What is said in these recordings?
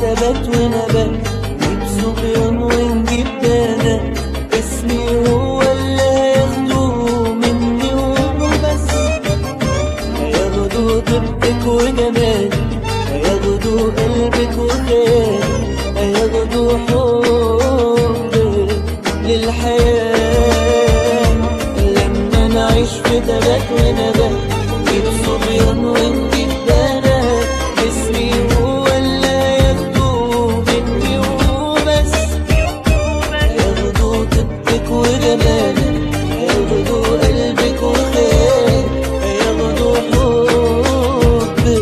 تبات ونبات نجيب صبيان ونجيب بنات اسمي هو اللي هياخدوه مني وبس هياخدوا طيبتك وجمالك هياخدوا قلبك وخيالك هياخدوا حبك للحياة لما نعيش في تبات ونبات نجيب صبيان ونجيب بنات اسمي هو اللي هياخدوه مني وبس هياخدوا طيبتك وجمالك هياخدوا قلبك وخيالك هياخدوا حبك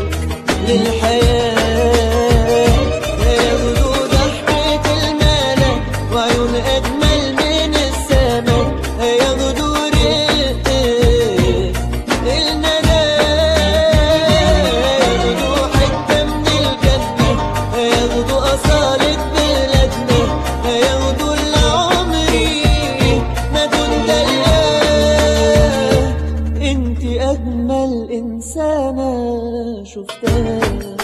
للحياة هياخدوا ضحكة الملك وعيون أجمل من السماء هياخدوا رق الندى هياخدوا حتة من الجنة هياخدوا أصالة بلادنا هياخدوا اللي عمري ما كنت ألقاه انت أجمل إنسانة شفتها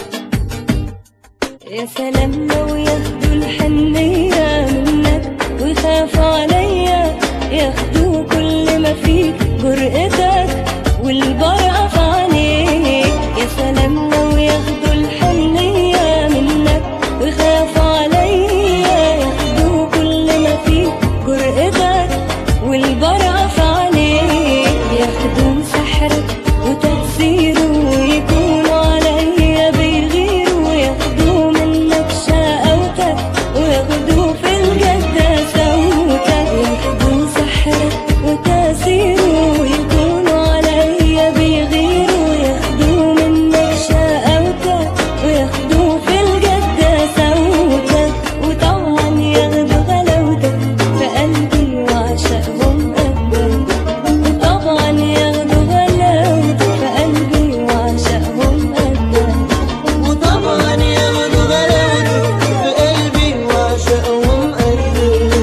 يا سلام لو ياخدوا الحنية منك ويخافوا عليا ياخدوا كل ما فيك جرأتك والبرقة في عينيك يا سلام لو ياخدوا الحنية منك ويخافوا عليا ياخدوا كل ما فيك جرأتك والبرقة في عينيك ياخدوا سحرك وتأثيره ويكونوا عليا بيغيروا وياخدوا منك شقاوتك وياخدوا في الجد سوتك ياخدوا سحرك وتأثيره ويكونوا عليا بيغيروا وياخدوا منك شقاوتك وياخدوا في الجد سوتك وطبعا ياخدوا غلاوتك في قلبي وعشقهم قدك وطبعا ياخدوا غلاوتك في قلبي وعشقهم قدك وطبعا ياخدوا غلاوتك في قلبي وعشقهم قدك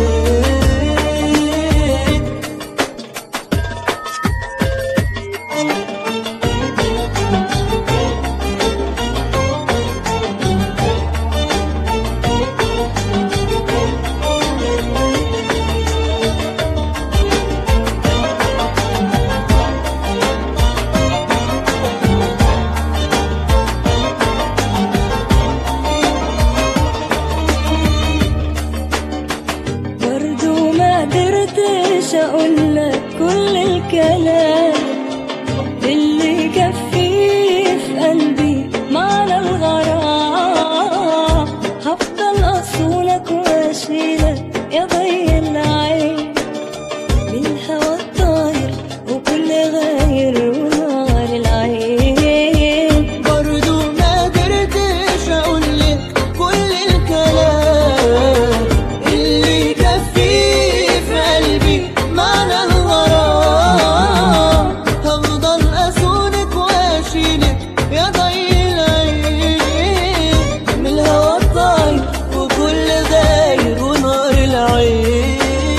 برضو ما قدرتش اقولك كل الكلام اللي يكفيه في قلبي معنى الغرام هفضل اصونك واشيلك يا ضي العين بالهوى الطاير وكل غير ونار العين برضو ما قدرتش اقولك كل الكلام اللي يكفيه في قلبي معنى الغرام هفضل اسونك واشيلك يا ضي العين من الهوى الطاير وكل غاير ونار العين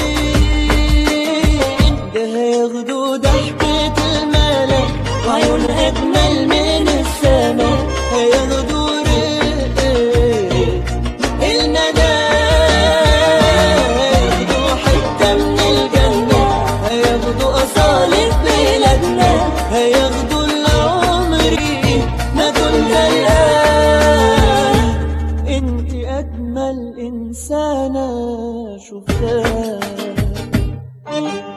ده هياخدوا ضحكة الملك وعيون أجمل من السماء هياخدوا رق الندى هياخدوا حتة من الجنة هياخدوا أصالة بلادنا هياخدوا اللي عمري ما كنت ألقاه انت أجمل إنسانة شفتها